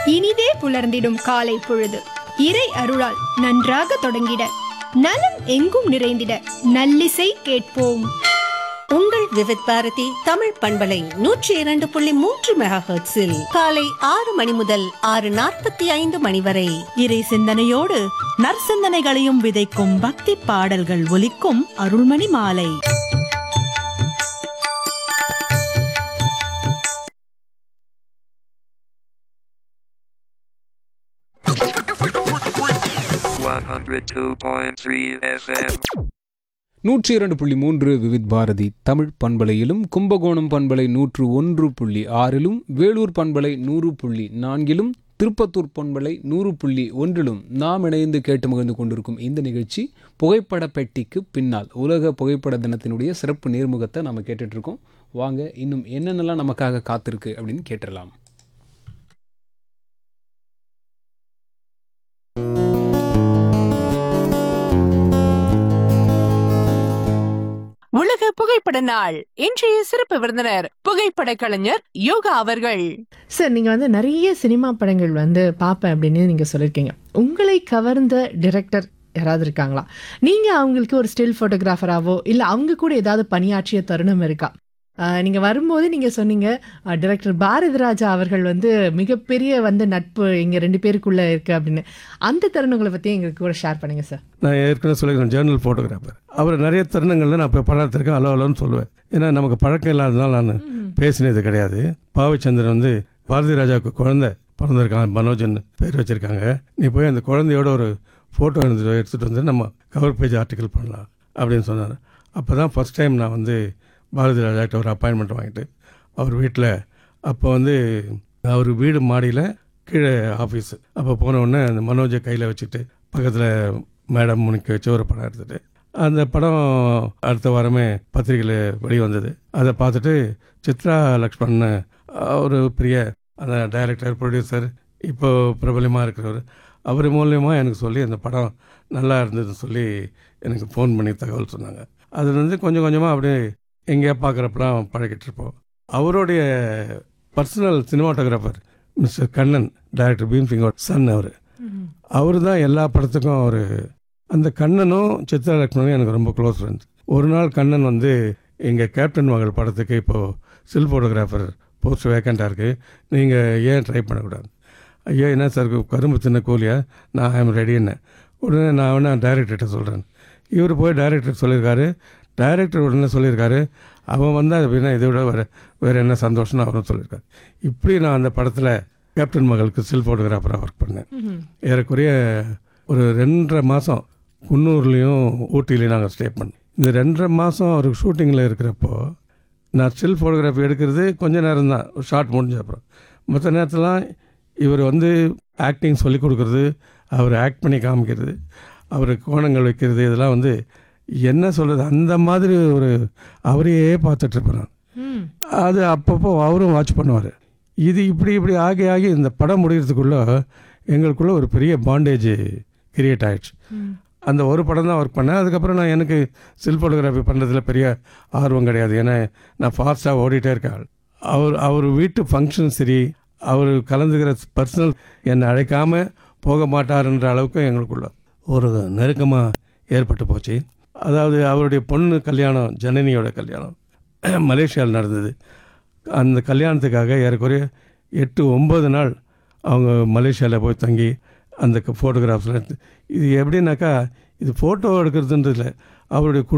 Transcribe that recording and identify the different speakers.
Speaker 1: இனிதே புலர்ந்திடும் காலை பொழுது இறை அருளால் நன்றாக தொடங்கிட நலம் எங்கும் நிறைந்திட நல்லிசை கேட்போம்
Speaker 2: உங்கள் விவித் பாரதி தமிழ் பண்பலை நூற்றி இரண்டு புள்ளி மூன்று மெகா ஹெர்ட்ஸில் காலை ஆறு மணி முதல் ஆறு நாற்பத்தி ஐந்து மணி வரை
Speaker 3: இறை சிந்தனையோடு நற்சிந்தனைகளையும் விதைக்கும் பக்தி பாடல்கள் ஒலிக்கும் அருள்மணி மாலை
Speaker 4: one hundred two point three FM.
Speaker 5: நூற்றி இரண்டு புள்ளி மூன்று விவித் பாரதி தமிழ் பண்பலையிலும் கும்பகோணம் பண்பலை நூற்று ஒன்று புள்ளி ஆறிலும் வேலூர் பண்பலை நூறு புள்ளி நான்கிலும் திருப்பத்தூர் பண்பலை நூறு புள்ளி ஒன்றிலும் நாம் இணைந்து கேட்டு மகிழ்ந்து கொண்டிருக்கும் இந்த நிகழ்ச்சி புகைப்பட பெட்டிக்கு பின்னால் உலக புகைப்பட தினத்தினுடைய சிறப்பு நேர்முகத்தை நம்ம கேட்டுட்டு இருக்கோம் வாங்க இன்னும் என்னென்னலாம் நமக்காக காத்திருக்கு அப்படின்னு கேட்டுடலாம்
Speaker 6: உலக புகைப்பட நாள் இன்றைய சிறப்பு விருந்தினர் புகைப்பட கலைஞர் யோகா அவர்கள்
Speaker 7: சார் நீங்க வந்து நிறைய சினிமா படங்கள் வந்து பார்ப்பேன் அப்படின்னு நீங்க சொல்லியிருக்கீங்க உங்களை கவர்ந்த டிரெக்டர் யாராவது இருக்காங்களா நீங்க அவங்களுக்கு ஒரு ஸ்டில் போட்டோகிராஃபராவோ இல்ல அவங்க கூட ஏதாவது பணியாற்றிய தருணம் இருக்கா ஆஹ் நீங்க வரும்போது நீங்க சொன்னீங்க டிரெக்டர் பாரதி ராஜா அவர்கள் வந்து மிகப்பெரிய வந்து நட்பு எங்க ரெண்டு பேருக்குள்ள இருக்கு அப்படின்னு அந்த தருணங்களை பத்தி எங்களுக்கு கூட ஷேர் பண்ணுங்க சார்
Speaker 8: நான் ஏற்கனவே சொல்லிக்கிறேன் ஜேர்னல் ஃபோட்டோகிராஃபர் அவர் நிறைய தருணங்களில் நான் இப்போ படத்திருக்கேன் அலோ அலோன்னு சொல்லுவேன் ஏன்னா நமக்கு பழக்கம் இல்லாததுனால நான் பேசினது கிடையாது பாவச்சந்திரன் வந்து பாரதி ராஜாவுக்கு குழந்தை பிறந்திருக்கான் மனோஜன் பேர் வச்சுருக்காங்க நீ போய் அந்த குழந்தையோட ஒரு ஃபோட்டோ எடுத்து எடுத்துகிட்டு வந்து நம்ம கவர் பேஜ் ஆர்டிக்கல் பண்ணலாம் அப்படின்னு சொன்னார் அப்போ தான் ஃபஸ்ட் டைம் நான் வந்து பாரதி ராஜாக்கிட்ட ஒரு அப்பாயின்மெண்ட் வாங்கிட்டு அவர் வீட்டில் அப்போ வந்து அவர் வீடு மாடியில் கீழே ஆஃபீஸ் அப்போ போன உடனே அந்த மனோஜை கையில் வச்சுட்டு பக்கத்தில் மேடம் முனிக்க வச்சு ஒரு படம் எடுத்துட்டு அந்த படம் அடுத்த வாரமே பத்திரிகையில் வெளிவந்தது அதை பார்த்துட்டு சித்ரா லக்ஷ்மண் ஒரு பெரிய அந்த டைரக்டர் ப்ரொடியூசர் இப்போ பிரபலமாக இருக்கிறவர் அவர் மூலியமாக எனக்கு சொல்லி அந்த படம் நல்லா இருந்ததுன்னு சொல்லி எனக்கு ஃபோன் பண்ணி தகவல் சொன்னாங்க அது வந்து கொஞ்சம் கொஞ்சமாக அப்படியே எங்கேயா பார்க்குறப்பெல்லாம் பழகிட்டு இருப்போம் அவருடைய personal cinematographer mister Kannan director Bhim சிங்கோட சன் அவர் அவர் தான் எல்லா படத்துக்கும் அவர் அந்த கண்ணனும் சித்ரா லக்ஷ்மணும் எனக்கு ரொம்ப க்ளோஸ் ஃப்ரெண்ட்ஸ் ஒரு நாள் கண்ணன் வந்து எங்கள் கேப்டன் மகள் படத்துக்கு இப்போது சில் ஃபோட்டோகிராஃபர் போஸ்ட் வேக்கண்ட்டாக இருக்குது நீங்கள் ஏன் ட்ரை பண்ணக்கூடாது ஐயா என்ன சார் கரும்பு சின்ன கூலியா நான் ஐம் ரெடின்னு உடனே நான் வேணா டைரக்டர்கிட்ட சொல்கிறேன் இவர் போய் டைரக்டர் சொல்லியிருக்காரு டைரக்டர் உடனே சொல்லியிருக்காரு அவன் வந்தால் அப்படின்னா இதை விட வேறு வேறு என்ன சந்தோஷம்னு அவரும் சொல்லியிருக்காரு இப்படி நான் அந்த படத்தில் கேப்டன் மகளுக்கு ஸ்டில் ஃபோட்டோகிராஃபராக ஒர்க் பண்ணேன் ஏறக்குறைய ஒரு ரெண்டரை மாதம் குன்னூர்லேயும் ஊட்டிலையும் நாங்கள் ஸ்டே பண்ணோம் இந்த ரெண்டரை மாதம் அவருக்கு ஷூட்டிங்கில் இருக்கிறப்போ நான் ஸ்டில் ஃபோட்டோகிராஃபி எடுக்கிறது கொஞ்ச நேரம் தான் ஷார்ட் முடிஞ்ச அப்புறம் மற்ற நேரத்துலாம் இவர் வந்து ஆக்டிங் சொல்லி கொடுக்குறது அவர் ஆக்ட் பண்ணி காமிக்கிறது அவர் கோணங்கள் வைக்கிறது இதெல்லாம் வந்து என்ன சொல்கிறது அந்த மாதிரி ஒரு அவரையே பார்த்துட்ருப்பேன் நான் அது அப்பப்போ அவரும் வாட்ச் பண்ணுவார் இது இப்படி இப்படி ஆகி ஆகி இந்த படம் முடிகிறதுக்குள்ளே எங்களுக்குள்ள ஒரு பெரிய பாண்டேஜ் கிரியேட் ஆயிடுச்சு அந்த ஒரு படம் தான் ஒர்க் பண்ணேன் அதுக்கப்புறம் நான் எனக்கு ஸ்டில் ஃபோட்டோகிராஃபி பண்ணுறதுல பெரிய ஆர்வம் கிடையாது ஏன்னா நான் ஃபாஸ்ட்டாக ஓடிட்டே இருக்கேன் அவர் அவர் வீட்டு ஃபங்க்ஷன் சரி அவர் கலந்துக்கிற பர்சனல் என்னை அழைக்காமல் போக மாட்டாருன்ற அளவுக்கு எங்களுக்குள்ள ஒரு நெருக்கமாக ஏற்பட்டு போச்சு அதாவது அவருடைய பொண்ணு கல்யாணம் ஜனனியோட கல்யாணம் மலேசியாவில் நடந்தது அந்த கல்யாணத்துக்காக ஏறக்குறைய எட்டு ஒம்பது நாள் அவங்க மலேசியாவில் போய் தங்கி அந்த ஃபோட்டோகிராஃப்ஸ்லாம் எடுத்து இது எப்படின்னாக்கா இது ஃபோட்டோ எடுக்கிறதுன்றதுல அவருடைய